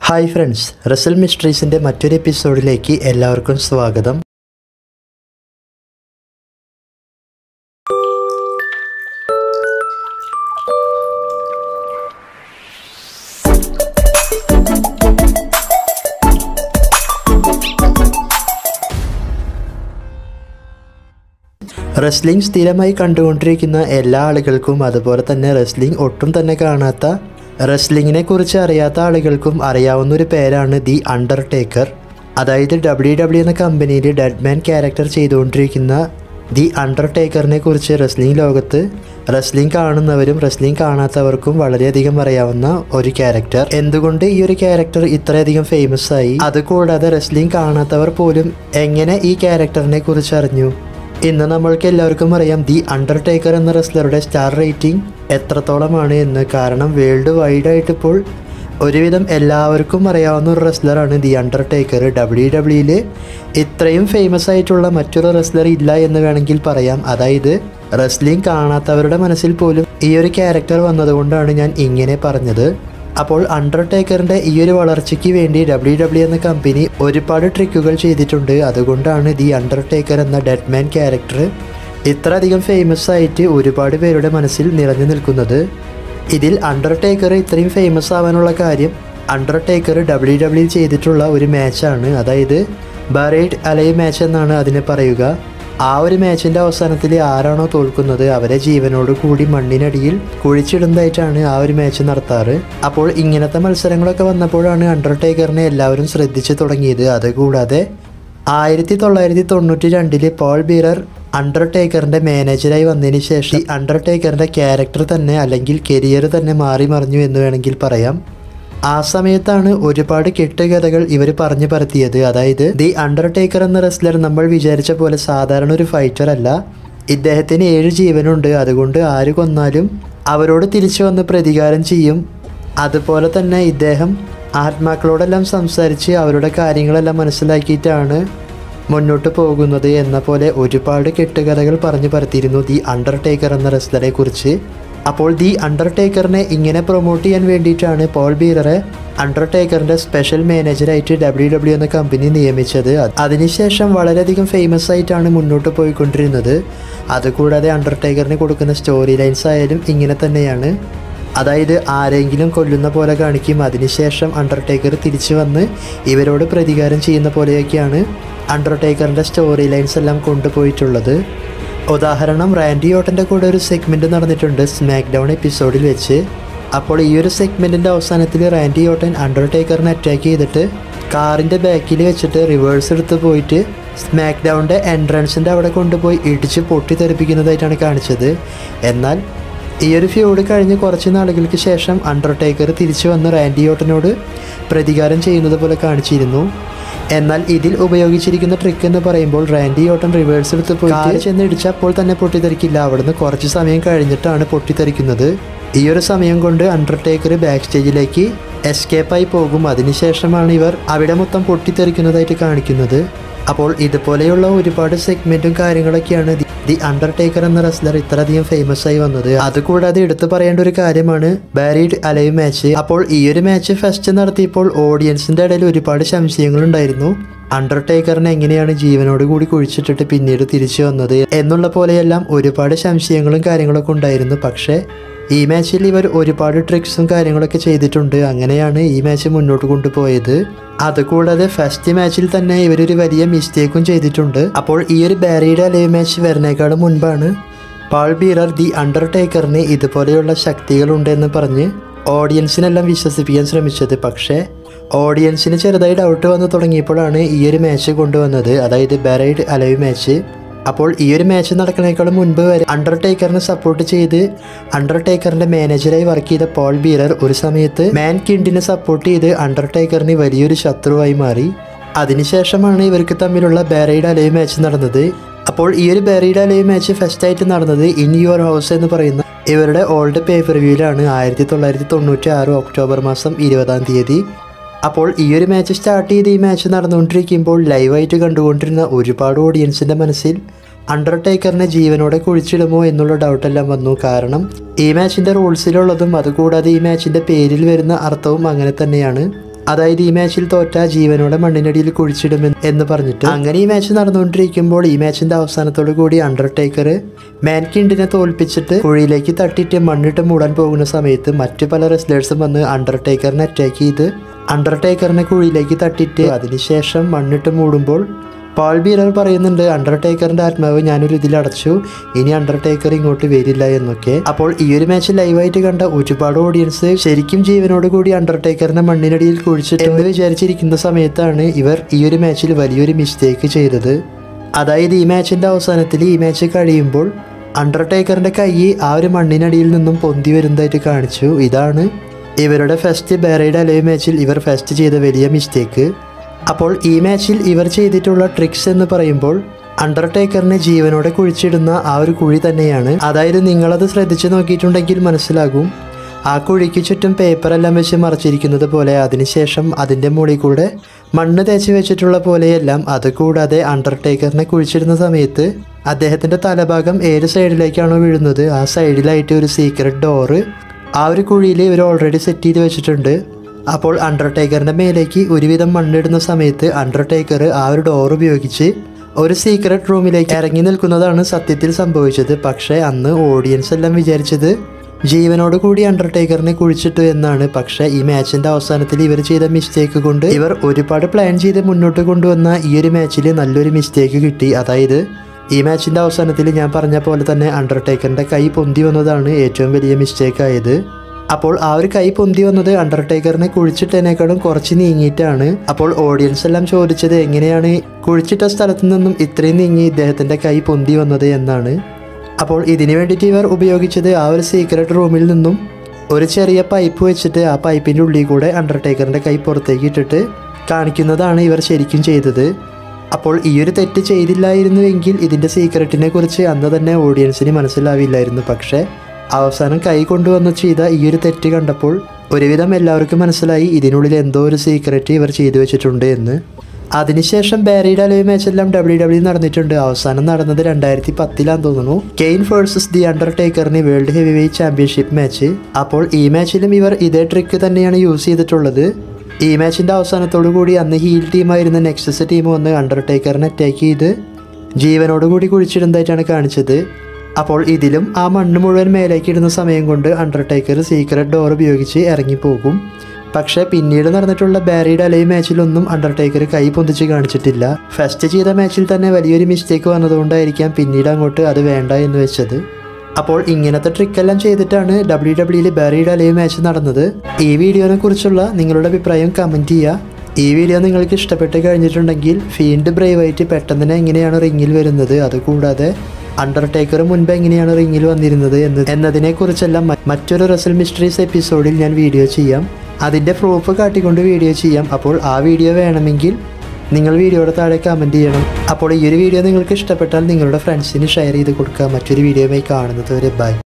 hi friends Russell മിസ്ട്രീസിൻ്റെ മറ്റൊരു എപ്പിസോഡിലേക്ക് എല്ലാവർക്കും സ്വാഗതം റെസ്ലിംഗ് സ്ഥിരമായി കണ്ടുകൊണ്ടിരിക്കുന്ന എല്ലാ ആളുകൾക്കും അതുപോലെ തന്നെ റെസ്ലിംഗ് ഒട്ടും തന്നെ കാണാത്ത റെസ്ലിങ്ങിനെ കുറിച്ച് അറിയാത്ത ആളുകൾക്കും അറിയാവുന്ന ഒരു പേരാണ് ദി അണ്ടർടേക്കർ അതായത് ഡബ്ല്യു ഡബ്ല്യു എന്ന കമ്പനിയിൽ ഡെഡ്മാൻ ക്യാരക്ടർ ചെയ്തുകൊണ്ടിരിക്കുന്ന ദി അണ്ടർടേക്കറിനെ കുറിച്ച് റെസ്ലിംഗ് ലോകത്ത് റെസ്ലിംഗ് കാണുന്നവരും റെസ്ലിംഗ് കാണാത്തവർക്കും വളരെയധികം അറിയാവുന്ന ഒരു ക്യാരക്ടർ എന്തുകൊണ്ട് ഈ ഒരു ക്യാരക്ടർ ഇത്രയധികം ഫേമസ് ആയി അതുകൂടാതെ റെസ്ലിംഗ് കാണാത്തവർ പോലും എങ്ങനെ ഈ ക്യാരക്ടറിനെ കുറിച്ച് അറിഞ്ഞു ഇന്ന് നമ്മൾക്ക് എല്ലാവർക്കും അറിയാം ദി അണ്ടർടേക്കർ എന്ന റെസ്ലറുടെ സ്റ്റാർ റേറ്റിംഗ് എത്രത്തോളമാണ് എന്ന് കാരണം വേൾഡ് വൈഡ് ആയിട്ട് ഇപ്പോൾ ഒരുവിധം എല്ലാവർക്കും അറിയാവുന്ന ഒരു റെസ്ലറാണ് ദി അണ്ടർടേക്കർ ഡബ്ല്യു ഡബ്ല്യൂയിൽ ഇത്രയും ഫേമസ് ആയിട്ടുള്ള മറ്റൊരു റെസ്ലർ ഇല്ല എന്ന് വേണമെങ്കിൽ പറയാം അതായത് റെസ്ലിംഗ് കാണാത്തവരുടെ മനസ്സിൽ പോലും ഈ ഒരു ക്യാരക്ടർ വന്നതുകൊണ്ടാണ് ഞാൻ ഇങ്ങനെ പറഞ്ഞത് അപ്പോൾ അണ്ടർടേക്കറിൻ്റെ ഈ ഒരു വളർച്ചയ്ക്ക് വേണ്ടി ഡബ്ല്യു ഡബ്ല്യു എന്ന കമ്പനി ഒരുപാട് ട്രിക്കുകൾ ചെയ്തിട്ടുണ്ട് അതുകൊണ്ടാണ് ദി അണ്ടർടേക്കർ എന്ന ഡെഡ്മാൻ ക്യാരക്ടർ ഇത്ര അധികം ഫേമസ് ആയിട്ട് ഒരുപാട് പേരുടെ മനസ്സിൽ നിറഞ്ഞു നിൽക്കുന്നത് ഇതിൽ അണ്ടർടേക്കർ ഇത്രയും ഫേമസ് ആവാനുള്ള കാര്യം അണ്ടർടേക്കർ ഡബ്ല്യു ഡബ്ല്യു ചെയ്തിട്ടുള്ള ഒരു മാച്ചാണ് അതായത് ബറേഡ് അലൈവ് മാച്ച് എന്നാണ് അതിനെ പറയുക ആ ഒരു മാച്ചിൻ്റെ അവസാനത്തിൽ ആരാണോ തോൽക്കുന്നത് അവരെ ജീവനോട് കൂടി മണ്ണിനടിയിൽ കുഴിച്ചിടുന്നതായിട്ടാണ് ആ ഒരു മാച്ച് നടത്താറ് അപ്പോൾ ഇങ്ങനത്തെ മത്സരങ്ങളൊക്കെ വന്നപ്പോഴാണ് അണ്ടർടേക്കറിനെ എല്ലാവരും ശ്രദ്ധിച്ചു തുടങ്ങിയത് അതുകൂടാതെ ആയിരത്തി തൊള്ളായിരത്തി തൊണ്ണൂറ്റി രണ്ടില് പോൾ ബീറർ അണ്ടർടേക്കറിന്റെ മാനേജറായി വന്നതിന് ശേഷം ഈ അണ്ടർടേക്കറിന്റെ ക്യാരക്ടർ തന്നെ അല്ലെങ്കിൽ കരിയർ തന്നെ മാറി മറിഞ്ഞു എന്ന് വേണമെങ്കിൽ പറയാം ആ സമയത്താണ് ഒരുപാട് കെട്ടുകഥകൾ ഇവർ പറഞ്ഞു പരത്തിയത് അതായത് ദി അണ്ടർടേക്കർ എന്ന റെസ്ലർ നമ്മൾ വിചാരിച്ച പോലെ സാധാരണ ഒരു ഫൈറ്റർ അല്ല ഇദ്ദേഹത്തിന് ഏഴ് ജീവനുണ്ട് അതുകൊണ്ട് ആര് കൊന്നാലും അവരോട് തിരിച്ചു വന്ന് പ്രതികാരം ചെയ്യും അതുപോലെ തന്നെ ഇദ്ദേഹം ആത്മാക്കളോടെല്ലാം സംസാരിച്ച് അവരുടെ കാര്യങ്ങളെല്ലാം മനസ്സിലാക്കിയിട്ടാണ് മുന്നോട്ട് പോകുന്നത് എന്ന പോലെ ഒരുപാട് കെട്ടുകഥകൾ പറഞ്ഞു പരത്തിയിരുന്നു ദി അണ്ടർടേക്കർ എന്ന റെസ്ലറെ കുറിച്ച് അപ്പോൾ ദി അണ്ടർടേക്കറിനെ ഇങ്ങനെ പ്രൊമോട്ട് ചെയ്യാൻ വേണ്ടിയിട്ടാണ് പോൾ ബീററെ അണ്ടർടേക്കറിൻ്റെ സ്പെഷ്യൽ മാനേജറായിട്ട് ഡബ്ല്യു ഡബ്ല്യു എന്ന കമ്പനി നിയമിച്ചത് അതിനുശേഷം വളരെയധികം ഫേമസ് ആയിട്ടാണ് മുന്നോട്ട് പോയിക്കൊണ്ടിരുന്നത് അതുകൂടാതെ അണ്ടർടേക്കറിന് കൊടുക്കുന്ന സ്റ്റോറി ലൈൻസ് ആയാലും ഇങ്ങനെ തന്നെയാണ് അതായത് ആരെങ്കിലും കൊല്ലുന്ന പോലെ കാണിക്കും അതിനുശേഷം അണ്ടർടേക്കർ തിരിച്ചു വന്ന് ഇവരോട് പ്രതികാരം ചെയ്യുന്ന പോലെയൊക്കെയാണ് അണ്ടർടേക്കറിൻ്റെ സ്റ്റോറി ലൈൻസ് എല്ലാം കൊണ്ടുപോയിട്ടുള്ളത് ഉദാഹരണം റാൻഡി ഓട്ടൻ്റെ കൂടെ ഒരു സെഗ്മെൻറ്റ് നടന്നിട്ടുണ്ട് സ്മാക്ക് ഡൗൺ എപ്പിസോഡിൽ വെച്ച് അപ്പോൾ ഈ ഒരു സെഗ്മെൻറ്റിൻ്റെ അവസാനത്തിൽ റാൻഡി ഓട്ടൻ അണ്ടർടേക്കറിനെ അറ്റാക്ക് ചെയ്തിട്ട് കാറിൻ്റെ ബാക്കിൽ വെച്ചിട്ട് റിവേഴ്സ് എടുത്ത് പോയിട്ട് സ്മാക്ക് ഡൗണിൻ്റെ എൻട്രൻസിൻ്റെ അവിടെ കൊണ്ടുപോയി ഇടിച്ച് പൊട്ടിത്തെറിപ്പിക്കുന്നതായിട്ടാണ് കാണിച്ചത് എന്നാൽ ഈ ഒരു ഫ്യൂഡ് കഴിഞ്ഞ് കുറച്ച് നാളുകൾക്ക് ശേഷം അണ്ടർടേക്കർ തിരിച്ചു വന്ന് റാൻഡി ഓട്ടനോട് പ്രതികാരം ചെയ്യുന്നത് പോലെ കാണിച്ചിരുന്നു എന്നാൽ ഇതിൽ ഉപയോഗിച്ചിരിക്കുന്ന ട്രിക്ക് എന്ന് പറയുമ്പോൾ റാൻഡി ഓട്ടൻ റിവേഴ്സ് എടുത്ത് പോയിട്ട് ചെന്ന് ഇടിച്ചപ്പോൾ തന്നെ പൊട്ടിത്തെറിക്കില്ല അവിടുന്ന് കുറച്ച് സമയം കഴിഞ്ഞിട്ടാണ് പൊട്ടിത്തെറിക്കുന്നത് ഈ ഒരു സമയം കൊണ്ട് അണ്ടർടേക്കർ ബാക്ക് സ്റ്റേജിലേക്ക് എസ്കേപ്പായി പോകും അതിനുശേഷമാണ് ഇവർ അവിടെ മൊത്തം പൊട്ടിത്തെറിക്കുന്നതായിട്ട് കാണിക്കുന്നത് അപ്പോൾ ഇതുപോലെയുള്ള ഒരുപാട് സെഗ്മെന്റും കാര്യങ്ങളൊക്കെയാണ് ദി- ദി അണ്ടർടേക്കർ എന്ന റെസ്ലർ ഇത്രയധികം ഫേമസ് ആയി വന്നത് അതുകൂടാതെ എടുത്തു പറയേണ്ട ഒരു കാര്യമാണ് ബാരീഡ് അലൈവ് മാച്ച് അപ്പോൾ ഈ ഒരു മാച്ച് ഫസ്റ്റ് നടത്തിയപ്പോൾ ഓഡിയൻസിന്റെ ഇടയിൽ ഒരുപാട് സംശയങ്ങൾ ഉണ്ടായിരുന്നു അണ്ടർടേക്കറിനെ എങ്ങനെയാണ് ജീവനോട് കൂടി കുഴിച്ചിട്ടിട്ട് പിന്നീട് തിരിച്ചു വന്നത് എന്നുള്ള പോലെയെല്ലാം ഒരുപാട് സംശയങ്ങളും കാര്യങ്ങളൊക്കെ ഉണ്ടായിരുന്നു പക്ഷേ ഈ മാച്ചിൽ ഇവർ ഒരുപാട് ട്രിക്സും കാര്യങ്ങളൊക്കെ ചെയ്തിട്ടുണ്ട് അങ്ങനെയാണ് ഈ മാച്ച് മുന്നോട്ട് കൊണ്ടുപോയത് അതുകൂടാതെ ഫസ്റ്റ് മാച്ചിൽ തന്നെ ഇവരൊരു വലിയ മിസ്റ്റേക്കും ചെയ്തിട്ടുണ്ട് അപ്പോൾ ഈ ഒരു ബാരിയുടെ ലൈവ് മാച്ച് വരുന്നേക്കാളും മുൻപാണ് പാൾ ബീറർ ദി അണ്ടർടേക്കറിന് ഇതുപോലെയുള്ള ശക്തികളുണ്ടെന്ന് പറഞ്ഞ് ഓഡിയൻസിനെല്ലാം വിശ്വസിപ്പിക്കാൻ ശ്രമിച്ചത് പക്ഷേ ഓഡിയൻസിന് ചെറുതായി ഡൗട്ട് വന്നു തുടങ്ങിയപ്പോഴാണ് ഈ ഒരു മാച്ച് കൊണ്ടുവന്നത് അതായത് ബെറൈഡ് അലൈവ് മാച്ച് അപ്പോൾ ഈ ഒരു മാച്ച് നടക്കുന്നതിനേക്കാളും മുൻപ് വരെ അണ്ടർടേക്കറിനെ സപ്പോർട്ട് ചെയ്ത് അണ്ടർടേക്കറിന്റെ മാനേജറായി വർക്ക് ചെയ്ത പോൾ ബീറർ ഒരു സമയത്ത് മാൻ കിൻഡിനെ സപ്പോർട്ട് ചെയ്ത് അണ്ടർടേക്കറിന് വലിയൊരു ശത്രുവായി മാറി അതിനുശേഷമാണ് ഇവർക്ക് തമ്മിലുള്ള ബാരൈഡ് അലൈവ് മാച്ച് നടന്നത് അപ്പോൾ ഈ ഒരു ബാരൈഡ് അലൈവ് മാച്ച് ഫസ്റ്റ് ആയിട്ട് നടന്നത് ഇൻ യുവർ ഹൗസ് എന്ന് പറയുന്ന ഇവരുടെ ഓൾഡ് പേപ്പർ വ്യൂവിലാണ് ആയിരത്തി തൊള്ളായിരത്തി തൊണ്ണൂറ്റി ആറ് ഒക്ടോബർ മാസം ഇരുപതാം തീയതി അപ്പോൾ ഈ ഒരു മാച്ച് സ്റ്റാർട്ട് ചെയ്ത് ഈ മാച്ച് നടന്നുകൊണ്ടിരിക്കുമ്പോൾ ലൈവായിട്ട് കണ്ടുകൊണ്ടിരുന്ന ഒരുപാട് ഓഡിയൻസിൻ്റെ മനസ്സിൽ അണ്ടർടേക്കറിനെ ജീവനോടെ കുഴിച്ചിടുമോ എന്നുള്ള ഡൗട്ടെല്ലാം വന്നു കാരണം ഈ മാച്ചിൻ്റെ റൂൾസിലുള്ളതും അതുകൂടാതെ ഈ മാച്ചിൻ്റെ പേരിൽ വരുന്ന അർത്ഥവും അങ്ങനെ തന്നെയാണ് അതായത് ഈ മാച്ചിൽ തോറ്റ ജീവനോടെ മണ്ണിനടിയിൽ കുഴിച്ചിടുമെന്ന് എന്ന് പറഞ്ഞിട്ട് അങ്ങനെ ഈ മാച്ച് നടന്നുകൊണ്ടിരിക്കുമ്പോൾ ഈ മാച്ചിന്റെ അവസാനത്തോടു കൂടി അണ്ടർടേക്കർ മാൻകിൻഡിനെ തോൽപ്പിച്ചിട്ട് കുഴിയിലേക്ക് തട്ടിയിട്ട് മണ്ണിട്ട് മൂടാൻ പോകുന്ന സമയത്ത് മറ്റു പല റെസ്ലേഴ്സും വന്ന് അണ്ടർടേക്കറിനെ അറ്റാക്ക് ചെയ്ത് അണ്ടർടേക്കറിനെ കുഴിയിലേക്ക് തട്ടിയിട്ട് അതിനുശേഷം മണ്ണിട്ട് മൂടുമ്പോൾ പാൾ ബീറർ പറയുന്നുണ്ട് അണ്ടർടേക്കറിന്റെ ആത്മാവ് ഞാനൊരു ഇതിൽ അടച്ചു ഇനി അണ്ടർടേക്കർ ഇങ്ങോട്ട് വരില്ല എന്നൊക്കെ അപ്പോൾ ഈ ഒരു മാച്ച് ലൈവായിട്ട് കണ്ട ഒരുപാട് ഓഡിയൻസ് ശരിക്കും ജീവനോട് കൂടി അണ്ടർടേക്കറിനെ മണ്ണിനടിയിൽ കുഴിച്ചിട്ട് എന്ന് വിചാരിച്ചിരിക്കുന്ന സമയത്താണ് ഇവർ ഈ ഒരു മാച്ചിൽ വലിയൊരു മിസ്റ്റേക്ക് ചെയ്തത് അതായത് ഈ മാച്ചിന്റെ അവസാനത്തിൽ ഈ മാച്ച് കഴിയുമ്പോൾ അണ്ടർടേക്കറിന്റെ കൈ ആ ഒരു മണ്ണിനടിയിൽ നിന്നും പൊന്തി വരുന്നതായിട്ട് കാണിച്ചു ഇതാണ് ഇവരുടെ ഫസ്റ്റ് ബേറയുടെ അലവ് മാച്ചിൽ ഇവർ ഫസ്റ്റ് ചെയ്ത വലിയ മിസ്റ്റേക്ക് അപ്പോൾ ഈ മാച്ചിൽ ഇവർ ചെയ്തിട്ടുള്ള ട്രിക്സ് എന്ന് പറയുമ്പോൾ അണ്ടർടേക്കറിനെ ജീവനോടെ കുഴിച്ചിടുന്ന ആ ഒരു കുഴി തന്നെയാണ് അതായത് നിങ്ങളത് ശ്രദ്ധിച്ചു നോക്കിയിട്ടുണ്ടെങ്കിൽ മനസ്സിലാകും ആ കുഴിക്ക് ചുറ്റും പേപ്പറെല്ലാം വെച്ച് മറച്ചിരിക്കുന്നത് പോലെ അതിനുശേഷം അതിൻ്റെ മുകളിൽ കൂടെ മണ്ണ് തേച്ച് വെച്ചിട്ടുള്ള പോലെയെല്ലാം അത് കൂടാതെ അണ്ടർടേക്കറിനെ കുഴിച്ചിടുന്ന സമയത്ത് അദ്ദേഹത്തിൻ്റെ തലഭാഗം ഏത് സൈഡിലേക്കാണോ വീഴുന്നത് ആ സൈഡിലായിട്ട് ഒരു സീക്രട്ട് ഡോറ് ആ ഒരു കുഴിയിൽ ഇവർ ഓൾറെഡി സെറ്റ് ചെയ്ത് വെച്ചിട്ടുണ്ട് അപ്പോൾ അണ്ടർടേക്കറിൻ്റെ മേലേക്ക് ഒരുവിധം മണ്ണിടുന്ന സമയത്ത് അണ്ടർടേക്കർ ആ ഒരു ഡോർ ഉപയോഗിച്ച് ഒരു സീക്രട്ട് റൂമിലേക്ക് ഇറങ്ങി നിൽക്കുന്നതാണ് സത്യത്തിൽ സംഭവിച്ചത് പക്ഷേ അന്ന് ഓഡിയൻസ് എല്ലാം വിചാരിച്ചത് ജീവനോട് കൂടി അണ്ടർടേക്കറിനെ കുഴിച്ചിട്ടു എന്നാണ് പക്ഷേ ഈ മാച്ചിന്റെ അവസാനത്തിൽ ഇവർ ചെയ്ത മിസ്റ്റേക്ക് കൊണ്ട് ഇവർ ഒരുപാട് പ്ലാൻ ചെയ്ത് മുന്നോട്ട് കൊണ്ടുവന്ന ഈ ഒരു മാച്ചിൽ നല്ലൊരു മിസ്റ്റേക്ക് കിട്ടി അതായത് ഈ മാച്ചിന്റെ അവസാനത്തിൽ ഞാൻ പറഞ്ഞ പോലെ തന്നെ അണ്ടർടേക്കറിന്റെ കൈ പൊന്തി വന്നതാണ് ഏറ്റവും വലിയ മിസ്റ്റേക്ക് ആയത് അപ്പോൾ ആ ഒരു കൈ പൊന്തി വന്നത് അണ്ടർടേക്കറിനെ കുഴിച്ചിട്ടതിനേക്കാളും കുറച്ച് നീങ്ങിയിട്ടാണ് അപ്പോൾ ഓഡിയൻസ് എല്ലാം ചോദിച്ചത് എങ്ങനെയാണ് കുഴിച്ചിട്ട സ്ഥലത്തു നിന്നും ഇത്രയും നീങ്ങി ഇദ്ദേഹത്തിന്റെ കൈ പൊന്തി വന്നത് എന്നാണ് അപ്പോൾ ഇതിനു വേണ്ടിയിട്ട് ഇവർ ഉപയോഗിച്ചത് ആ ഒരു സീക്രട്ട് റൂമിൽ നിന്നും ഒരു ചെറിയ പൈപ്പ് വെച്ചിട്ട് ആ പൈപ്പിൻ്റെ ഉള്ളിൽ കൂടെ അണ്ടർടേക്കറിൻ്റെ കൈ പുറത്തേക്ക് ഇട്ടിട്ട് കാണിക്കുന്നതാണ് ഇവർ ശരിക്കും ചെയ്തത് അപ്പോൾ ഈ ഒരു തെറ്റ് ചെയ്തില്ലായിരുന്നുവെങ്കിൽ ഇതിൻ്റെ സീക്രട്ടിനെ കുറിച്ച് അന്ന് തന്നെ ഓഡിയൻസിന് മനസ്സിലാവില്ലായിരുന്നു പക്ഷേ അവസാനം കൈ കൊണ്ടുവന്ന് ചെയ്ത ഈ ഒരു തെറ്റ് കണ്ടപ്പോൾ ഒരുവിധം എല്ലാവർക്കും മനസ്സിലായി ഇതിനുള്ളിൽ എന്തോ ഒരു സീക്രട്ട് ഇവർ ചെയ്തു വെച്ചിട്ടുണ്ട് എന്ന് അതിനുശേഷം ബാരിയുടെ അലവ് മാച്ച് എല്ലാം ഡബ്ല്യു ഡബ്ല്യു നടന്നിട്ടുണ്ട് അവസാനം നടന്നത് രണ്ടായിരത്തി പത്തിലാന്ന് തോന്നുന്നു കെയിൻ വേഴ്സസ് ദി അണ്ടർടേക്കറിന് world heavyweight championship match അപ്പോൾ ഈ മാച്ചിലും ഇവർ ഇതേ ട്രിക്ക് തന്നെയാണ് യൂസ് ചെയ്തിട്ടുള്ളത് ഈ മാച്ചിന്റെ അവസാനത്തോടു കൂടി അന്ന് ഹീൽ ടീമായിരുന്ന നെക്സസ് ടീം വന്ന് അണ്ടർടേക്കറിനെ അറ്റാക്ക് ചെയ്ത് ജീവനോടുകൂടി കുഴിച്ചിടുന്നതായിട്ടാണ് കാണിച്ചത് അപ്പോൾ ഇതിലും ആ മണ്ണ് മുഴുവൻ മേലേക്ക് ഇടുന്ന സമയം കൊണ്ട് അണ്ടർടേക്കർ സീക്രട്ട് ഡോർ ഉപയോഗിച്ച് ഇറങ്ങിപ്പോകും പക്ഷേ പിന്നീട് നടന്നിട്ടുള്ള ബാരിയുടെ അലൈ മാച്ചിലൊന്നും അണ്ടർടേക്കർ കൈ പൊന്തിച്ച് കാണിച്ചിട്ടില്ല ഫസ്റ്റ് ചെയ്ത മാച്ചിൽ തന്നെ വലിയൊരു മിസ്റ്റേക്ക് വന്നതുകൊണ്ടായിരിക്കാം പിന്നീട് അങ്ങോട്ട് അത് വേണ്ട എന്ന് വെച്ചത് അപ്പോൾ ഇങ്ങനത്തെ ട്രിക്കെല്ലാം ചെയ്തിട്ടാണ് ഡബ്ല്യു ഡബ്ല്യൂയിൽ ബാരിയുടെ അലൈവ് മാച്ച് നടന്നത് ഈ വീഡിയോനെ കുറിച്ചുള്ള നിങ്ങളുടെ അഭിപ്രായം കമൻറ്റ് ചെയ്യുക ഈ വീഡിയോ നിങ്ങൾക്ക് ഇഷ്ടപ്പെട്ട് കഴിഞ്ഞിട്ടുണ്ടെങ്കിൽ ഫീൽഡ് ബ്രേവായിട്ട് പെട്ടെന്ന് തന്നെ എങ്ങനെയാണ് റിങ്ങിൽ വരുന്നത് അതുകൂടാതെ അണ്ടർടേക്കർ മുൻപ് എങ്ങനെയാണ് റിങ്ങിൽ വന്നിരുന്നത് എന്ന് എന്നതിനെ കുറിച്ചെല്ലാം മ- മറ്റൊരു റസൽ മിസ്റ്ററീസ് എപ്പിസോഡിൽ ഞാൻ വീഡിയോ ചെയ്യാം അതിൻ്റെ പ്രൂഫ് കാട്ടിക്കൊണ്ട് വീഡിയോ ചെയ്യാം അപ്പോൾ ആ വീഡിയോ വേണമെങ്കിൽ നിങ്ങൾ വീഡിയോയുടെ താഴെ കമൻറ്റ് ചെയ്യണം അപ്പോൾ ഈ ഒരു വീഡിയോ നിങ്ങൾക്ക് ഇഷ്ടപ്പെട്ടാൽ നിങ്ങളുടെ ഫ്രണ്ട്സിന് ഷെയർ ചെയ്ത് കൊടുക്കുക മറ്റൊരു വീഡിയോയുമായി കാണുന്നത് വരെ ബൈ